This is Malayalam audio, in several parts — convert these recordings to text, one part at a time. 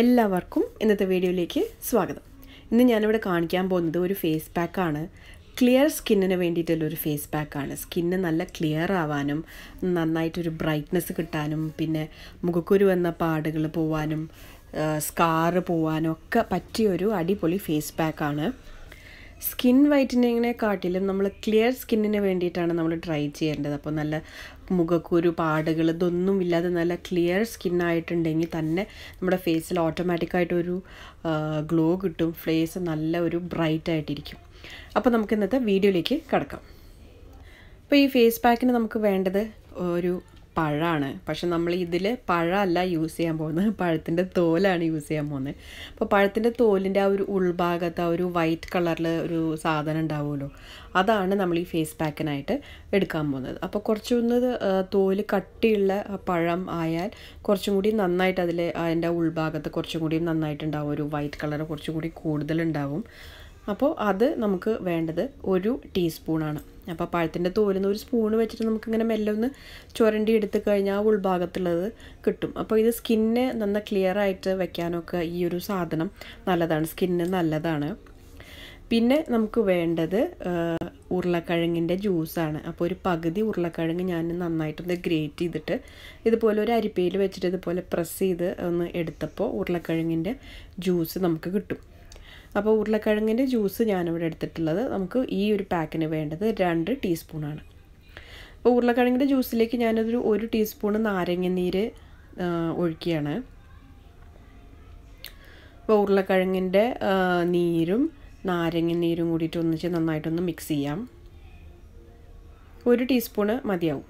എല്ലാവർക്കും ഇന്നത്തെ വീഡിയോയിലേക്ക് സ്വാഗതം ഇന്ന് ഞാനിവിടെ കാണിക്കാൻ പോകുന്നത് ഒരു ഫേസ് പാക്കാണ് ക്ലിയർ സ്കിന്നിന് വേണ്ടിയിട്ടുള്ള ഒരു ഫേസ് പാക്കാണ് സ്കിന്ന് നല്ല ക്ലിയർ ആവാനും നന്നായിട്ടൊരു ബ്രൈറ്റ്നെസ് കിട്ടാനും പിന്നെ മുഖക്കുരു എന്ന പാടുകൾ പോവാനും സ്കാറ് പോവാനും ഒക്കെ പറ്റിയൊരു അടിപൊളി ഫേസ് പാക്കാണ് സ്കിൻ വൈറ്റനിങ്ങിനെക്കാട്ടിലും നമ്മൾ ക്ലിയർ സ്കിന്നിന് വേണ്ടിയിട്ടാണ് നമ്മൾ ട്രൈ ചെയ്യേണ്ടത് അപ്പോൾ നല്ല മുഖക്കുരു പാടുകൾ ഇതൊന്നും ഇല്ലാതെ നല്ല ക്ലിയർ സ്കിന്നായിട്ടുണ്ടെങ്കിൽ തന്നെ നമ്മുടെ ഫേസിൽ ഓട്ടോമാറ്റിക്കായിട്ടൊരു ഗ്ലോ കിട്ടും ഫേസ് നല്ല ഒരു ബ്രൈറ്റ് ആയിട്ടിരിക്കും അപ്പോൾ നമുക്ക് ഇന്നത്തെ വീഡിയോയിലേക്ക് കിടക്കാം അപ്പോൾ ഈ ഫേസ് പാക്കിന് നമുക്ക് വേണ്ടത് ഒരു പഴമാണ് പക്ഷെ നമ്മൾ ഇതിൽ പഴമല്ല യൂസ് ചെയ്യാൻ പോകുന്നത് പഴത്തിൻ്റെ തോലാണ് യൂസ് ചെയ്യാൻ പോകുന്നത് അപ്പോൾ പഴത്തിൻ്റെ തോലിൻ്റെ ആ ഒരു ഉൾഭാഗത്ത് ആ ഒരു വൈറ്റ് കളറിൽ ഒരു സാധനം ഉണ്ടാവുമല്ലോ അതാണ് നമ്മൾ ഈ ഫേസ് പാക്കിനായിട്ട് എടുക്കാൻ പോകുന്നത് അപ്പോൾ കുറച്ചൊന്ന് തോല് കട്ടിയുള്ള പഴം ആയാൽ കുറച്ചും കൂടി നന്നായിട്ട് അതിൽ അതിൻ്റെ ഉൾഭാഗത്ത് കുറച്ചും കൂടി നന്നായിട്ടുണ്ടാവും ഒരു വൈറ്റ് കളർ കുറച്ചും കൂടി കൂടുതലുണ്ടാവും അപ്പോൾ അത് നമുക്ക് വേണ്ടത് ഒരു ടീസ്പൂണാണ് അപ്പോൾ പഴത്തിൻ്റെ തോലിൽ നിന്ന് ഒരു സ്പൂൺ വെച്ചിട്ട് നമുക്കിങ്ങനെ മെല്ലെ ഒന്ന് ചുരണ്ടി എടുത്ത് കഴിഞ്ഞാൽ ആ ഉൾഭാഗത്തുള്ളത് കിട്ടും അപ്പോൾ ഇത് സ്കിന്ന് നന്ന ക്ലിയർ ആയിട്ട് വെക്കാനൊക്കെ ഈ ഒരു സാധനം നല്ലതാണ് സ്കിന്ന് നല്ലതാണ് പിന്നെ നമുക്ക് വേണ്ടത് ഉരുളക്കിഴങ്ങിൻ്റെ ജ്യൂസാണ് അപ്പോൾ ഒരു പകുതി ഉരുളക്കിഴങ്ങ് ഞാൻ നന്നായിട്ടൊന്ന് ഗ്രേറ്റ് ചെയ്തിട്ട് ഇതുപോലെ ഒരു അരിപ്പയിൽ വെച്ചിട്ട് ഇതുപോലെ പ്രസ് ചെയ്ത് ഒന്ന് എടുത്തപ്പോൾ ഉരുളക്കിഴങ്ങിൻ്റെ ജ്യൂസ് നമുക്ക് കിട്ടും അപ്പോൾ ഉരുളക്കിഴങ്ങിൻ്റെ ജ്യൂസ് ഞാനിവിടെ എടുത്തിട്ടുള്ളത് നമുക്ക് ഈ ഒരു പാക്കിന് വേണ്ടത് രണ്ട് ടീസ്പൂണാണ് അപ്പോൾ ഉരുളക്കിഴങ്ങിൻ്റെ ജ്യൂസിലേക്ക് ഞാനതൊരു ഒരു ടീസ്പൂൺ നാരങ്ങ ഒഴിക്കുകയാണ് അപ്പോൾ ഉരുളക്കിഴങ്ങിൻ്റെ നീരും നാരങ്ങ നീരും കൂടിയിട്ട് ഒന്നിച്ച് നന്നായിട്ടൊന്ന് മിക്സ് ചെയ്യാം ഒരു ടീസ്പൂണ് മതിയാവും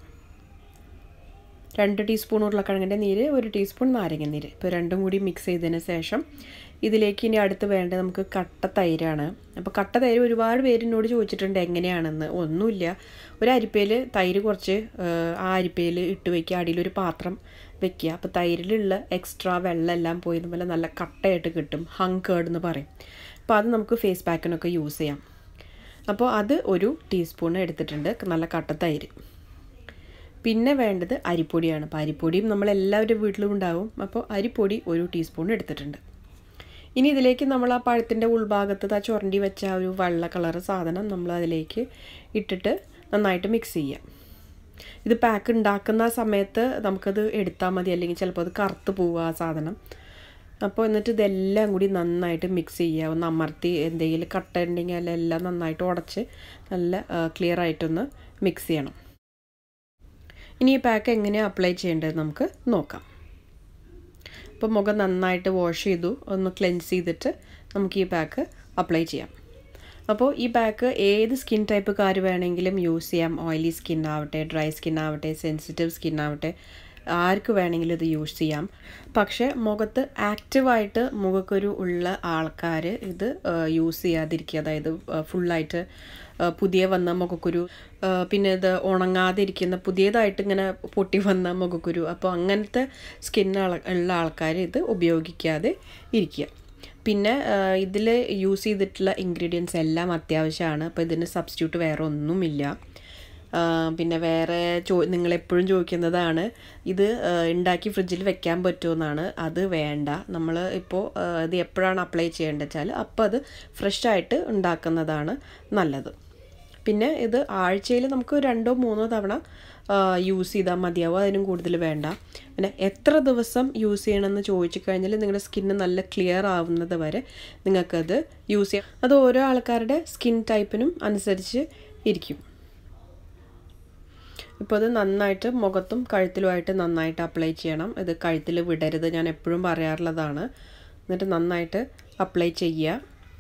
രണ്ട് ടീസ്പൂൺ ഉരുളക്കിഴങ്ങിൻ്റെ നീര് ഒരു ടീസ്പൂൺ നാരങ്ങ നീര് ഇപ്പോൾ രണ്ടും കൂടി മിക്സ് ചെയ്തതിന് ശേഷം ഇതിലേക്ക് ഇനി അടുത്ത് വേണ്ടത് നമുക്ക് കട്ട തൈരാണ് അപ്പോൾ കട്ട തൈര് ഒരുപാട് പേര് എന്നോട് ചോദിച്ചിട്ടുണ്ട് എങ്ങനെയാണെന്ന് ഒന്നുമില്ല ഒരു അരിപ്പയിൽ തൈര് കുറച്ച് ആ അരിപ്പയിൽ ഇട്ട് വയ്ക്കുക അടിയിലൊരു പാത്രം വെക്കുക അപ്പോൾ തൈരിലുള്ള എക്സ്ട്രാ വെള്ളം എല്ലാം പോയി ഇതുപോലെ നല്ല കട്ടയായിട്ട് കിട്ടും ഹങ് കേർഡ് എന്ന് പറയും അപ്പോൾ അത് നമുക്ക് ഫേസ് പാക്കിനൊക്കെ യൂസ് ചെയ്യാം അപ്പോൾ അത് ഒരു ടീസ്പൂൺ എടുത്തിട്ടുണ്ട് നല്ല കട്ട തൈര് പിന്നെ വേണ്ടത് അരിപ്പൊടിയാണ് അപ്പോൾ അരിപ്പൊടിയും നമ്മളെല്ലാവരുടെ വീട്ടിലും ഉണ്ടാവും അപ്പോൾ അരിപ്പൊടി ഒരു ടീസ്പൂൺ എടുത്തിട്ടുണ്ട് ഇനി ഇതിലേക്ക് നമ്മൾ ആ പഴത്തിൻ്റെ ഉൾഭാഗത്ത് ആ ചുരണ്ടി വെച്ച ആ ഒരു വെള്ള കളർ സാധനം നമ്മൾ അതിലേക്ക് ഇട്ടിട്ട് നന്നായിട്ട് മിക്സ് ചെയ്യാം ഇത് പാക്ക് ഉണ്ടാക്കുന്ന സമയത്ത് നമുക്കത് എടുത്താൽ മതി അല്ലെങ്കിൽ ചിലപ്പോൾ അത് കറുത്ത് പോവുക ആ സാധനം അപ്പോൾ എന്നിട്ട് ഇതെല്ലാം കൂടി നന്നായിട്ട് മിക്സ് ചെയ്യുക ഒന്ന് അമർത്തി എന്തെങ്കിലും കട്ട ഉണ്ടെങ്കിൽ അതിലെല്ലാം നന്നായിട്ട് ഉടച്ച് നല്ല ക്ലിയർ ആയിട്ടൊന്ന് മിക്സ് ചെയ്യണം ഇനി ഈ പാക്ക് എങ്ങനെയാണ് അപ്ലൈ ചെയ്യേണ്ടത് നമുക്ക് നോക്കാം അപ്പോൾ മുഖം നന്നായിട്ട് വാഷ് ചെയ്തു ഒന്ന് ക്ലെൻസ് ചെയ്തിട്ട് നമുക്ക് ഈ പാക്ക് അപ്ലൈ ചെയ്യാം അപ്പോൾ ഈ പാക്ക് ഏത് സ്കിൻ ടൈപ്പുകാർ വേണമെങ്കിലും യൂസ് ചെയ്യാം ഓയിലി സ്കിൻ ആവട്ടെ ഡ്രൈ സ്കിൻ ആവട്ടെ സെൻസിറ്റീവ് സ്കിൻ ആവട്ടെ ആർക്ക് വേണമെങ്കിലും ഇത് യൂസ് ചെയ്യാം പക്ഷേ മുഖത്ത് ആക്റ്റീവായിട്ട് മുഖക്കൊരു ഉള്ള ആൾക്കാർ ഇത് യൂസ് ചെയ്യാതിരിക്കുക അതായത് ഫുള്ളായിട്ട് പുതിയ വന്ന മുഖക്കുരു പിന്നെ ഇത് ഉണങ്ങാതിരിക്കുന്ന പുതിയതായിട്ട് ഇങ്ങനെ പൊട്ടി വന്ന മുഖക്കുരു അപ്പോൾ അങ്ങനത്തെ സ്കിൻ ഉള്ള ആൾക്കാർ ഇത് ഉപയോഗിക്കാതെ ഇരിക്കുക പിന്നെ ഇതിൽ യൂസ് ചെയ്തിട്ടുള്ള ഇൻഗ്രീഡിയൻസ് എല്ലാം അത്യാവശ്യമാണ് അപ്പോൾ ഇതിന് സബ്സ്റ്റിറ്റ്യൂട്ട് വേറെ ഒന്നുമില്ല പിന്നെ വേറെ ചോ നിങ്ങളെപ്പോഴും ചോദിക്കുന്നതാണ് ഇത് ഉണ്ടാക്കി ഫ്രിഡ്ജിൽ വെക്കാൻ പറ്റുമെന്നാണ് അത് വേണ്ട നമ്മൾ ഇപ്പോൾ ഇത് എപ്പോഴാണ് അപ്ലൈ ചെയ്യേണ്ടത് വെച്ചാൽ അപ്പോൾ അത് ഫ്രഷ് ആയിട്ട് ഉണ്ടാക്കുന്നതാണ് നല്ലത് പിന്നെ ഇത് ആഴ്ചയിൽ നമുക്ക് രണ്ടോ മൂന്നോ തവണ യൂസ് ചെയ്താൽ മതിയാവും അതിനും കൂടുതൽ വേണ്ട പിന്നെ എത്ര ദിവസം യൂസ് ചെയ്യണമെന്ന് ചോദിച്ചു കഴിഞ്ഞാൽ നിങ്ങളുടെ സ്കിന്ന് നല്ല ക്ലിയർ ആവുന്നത് വരെ നിങ്ങൾക്കത് യൂസ് ചെയ്യാം അത് ഓരോ ആൾക്കാരുടെ സ്കിൻ ടൈപ്പിനും അനുസരിച്ച് ഇരിക്കും ഇപ്പോൾ അത് നന്നായിട്ട് മുഖത്തും കഴുത്തിലുമായിട്ട് നന്നായിട്ട് അപ്ലൈ ചെയ്യണം ഇത് കഴുത്തിൽ വിടരുത് ഞാൻ എപ്പോഴും പറയാറുള്ളതാണ് എന്നിട്ട് നന്നായിട്ട് അപ്ലൈ ചെയ്യുക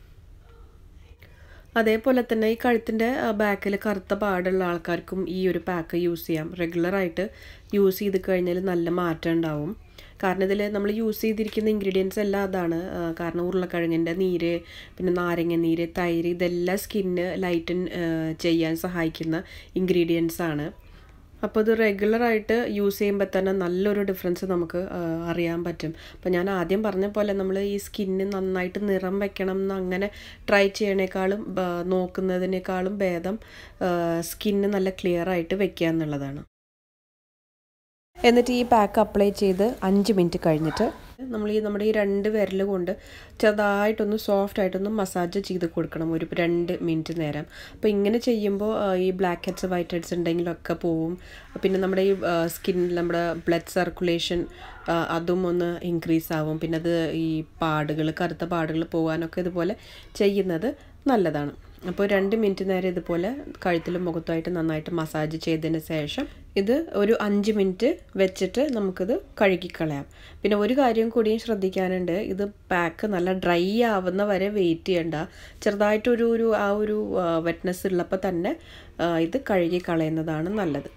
അതേപോലെ തന്നെ ഈ കഴുത്തിൻ്റെ ബാക്കിൽ കറുത്ത പാടുള്ള ആൾക്കാർക്കും ഈ ഒരു പാക്ക് യൂസ് ചെയ്യാം റെഗുലറായിട്ട് യൂസ് ചെയ്ത് കഴിഞ്ഞാൽ നല്ല മാറ്റം ഉണ്ടാവും കാരണം ഇതിൽ നമ്മൾ യൂസ് ചെയ്തിരിക്കുന്ന ഇൻഗ്രീഡിയൻസ് എല്ലാം അതാണ് കാരണം ഉരുളക്കിഴങ്ങിൻ്റെ നീര് പിന്നെ നാരങ്ങ നീര് തൈര് ഇതെല്ലാം സ്കിന്ന് ലൈറ്റൻ ചെയ്യാൻ സഹായിക്കുന്ന ഇൻഗ്രീഡിയൻസ് ആണ് അപ്പോൾ ഇത് റെഗുലറായിട്ട് യൂസ് ചെയ്യുമ്പോൾ തന്നെ നല്ലൊരു ഡിഫറൻസ് നമുക്ക് അറിയാൻ പറ്റും അപ്പോൾ ഞാൻ ആദ്യം പറഞ്ഞ പോലെ നമ്മൾ ഈ സ്കിന്ന് നന്നായിട്ട് നിറം വെക്കണം എന്ന് അങ്ങനെ ട്രൈ ചെയ്യണേക്കാളും നോക്കുന്നതിനേക്കാളും ഭേദം സ്കിന്ന് നല്ല ക്ലിയർ ആയിട്ട് വെക്കുക എന്നുള്ളതാണ് എന്നിട്ട് ഈ പാക്ക് അപ്ലൈ ചെയ്ത് അഞ്ച് മിനിറ്റ് കഴിഞ്ഞിട്ട് നമ്മൾ ഈ നമ്മുടെ ഈ രണ്ട് വിരൽ കൊണ്ട് ചെറുതായിട്ടൊന്ന് സോഫ്റ്റ് ആയിട്ടൊന്ന് മസാജ് ചെയ്ത് കൊടുക്കണം ഒരു രണ്ട് മിനിറ്റ് നേരം അപ്പോൾ ഇങ്ങനെ ചെയ്യുമ്പോൾ ഈ ബ്ലാക്ക് ഹെഡ്സ് വൈറ്റ് ഹെഡ്സ് ഉണ്ടെങ്കിലൊക്കെ പോവും പിന്നെ നമ്മുടെ ഈ സ്കിൻ നമ്മുടെ ബ്ലഡ് സർക്കുലേഷൻ അതും ഒന്ന് ഇൻക്രീസ് ആവും പിന്നെ അത് ഈ പാടുകൾ കറുത്ത പാടുകൾ പോകാനൊക്കെ ഇതുപോലെ ചെയ്യുന്നത് നല്ലതാണ് അപ്പോൾ രണ്ട് മിനിറ്റ് നേരം ഇതുപോലെ കഴുത്തിലും മുഖത്തുമായിട്ട് നന്നായിട്ട് മസാജ് ചെയ്തതിന് ശേഷം ഇത് ഒരു അഞ്ച് മിനിറ്റ് വെച്ചിട്ട് നമുക്കിത് കഴുകിക്കളയാം പിന്നെ ഒരു കാര്യം കൂടിയും ശ്രദ്ധിക്കാനുണ്ട് ഇത് പാക്ക് നല്ല ഡ്രൈ ആവുന്ന വരെ വെയിറ്റ് ചെയ്യണ്ട ചെറുതായിട്ടൊരു ഒരു ആ ഒരു വെറ്റ്നസ് ഉള്ളപ്പോൾ തന്നെ ഇത് കഴുകി കളയുന്നതാണ് നല്ലത്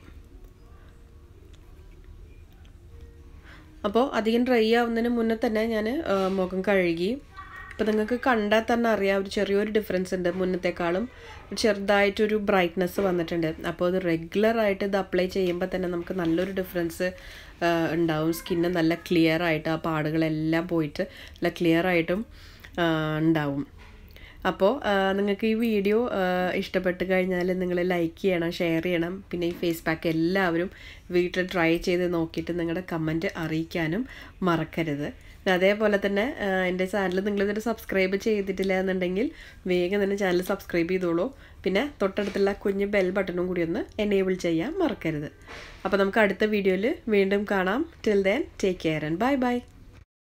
അപ്പോൾ അധികം ഡ്രൈ ആവുന്നതിന് മുന്നേ തന്നെ ഞാൻ മുഖം കഴുകി ഇപ്പോൾ നിങ്ങൾക്ക് കണ്ടാൽ തന്നെ അറിയാം ഒരു ചെറിയൊരു ഡിഫറൻസ് ഉണ്ട് മുന്നത്തെക്കാളും ചെറുതായിട്ടൊരു ബ്രൈറ്റ്നസ് വന്നിട്ടുണ്ട് അപ്പോൾ അത് റെഗുലറായിട്ട് ഇത് അപ്ലൈ ചെയ്യുമ്പോൾ തന്നെ നമുക്ക് നല്ലൊരു ഡിഫറൻസ് ഉണ്ടാവും സ്കിന്ന് നല്ല ക്ലിയർ ആയിട്ട് ആ പാടുകളെല്ലാം പോയിട്ട് നല്ല ക്ലിയർ ആയിട്ടും ഉണ്ടാവും അപ്പോൾ നിങ്ങൾക്ക് ഈ വീഡിയോ ഇഷ്ടപ്പെട്ട് കഴിഞ്ഞാൽ നിങ്ങൾ ലൈക്ക് ചെയ്യണം ഷെയർ ചെയ്യണം പിന്നെ ഈ ഫേസ് പാക്ക് എല്ലാവരും വീട്ടിൽ ട്രൈ ചെയ്ത് നോക്കിയിട്ട് നിങ്ങളുടെ കമൻറ്റ് അറിയിക്കാനും മറക്കരുത് അതേപോലെ തന്നെ എൻ്റെ ചാനൽ നിങ്ങളിതൊരു സബ്സ്ക്രൈബ് ചെയ്തിട്ടില്ല എന്നുണ്ടെങ്കിൽ വേഗം തന്നെ ചാനൽ സബ്സ്ക്രൈബ് ചെയ്തോളൂ പിന്നെ തൊട്ടടുത്തുള്ള കുഞ്ഞ് ബെൽ ബട്ടണും കൂടി ഒന്ന് എനേബിൾ ചെയ്യാൻ മറക്കരുത് അപ്പോൾ നമുക്ക് അടുത്ത വീഡിയോയിൽ വീണ്ടും കാണാം till then take care and bye by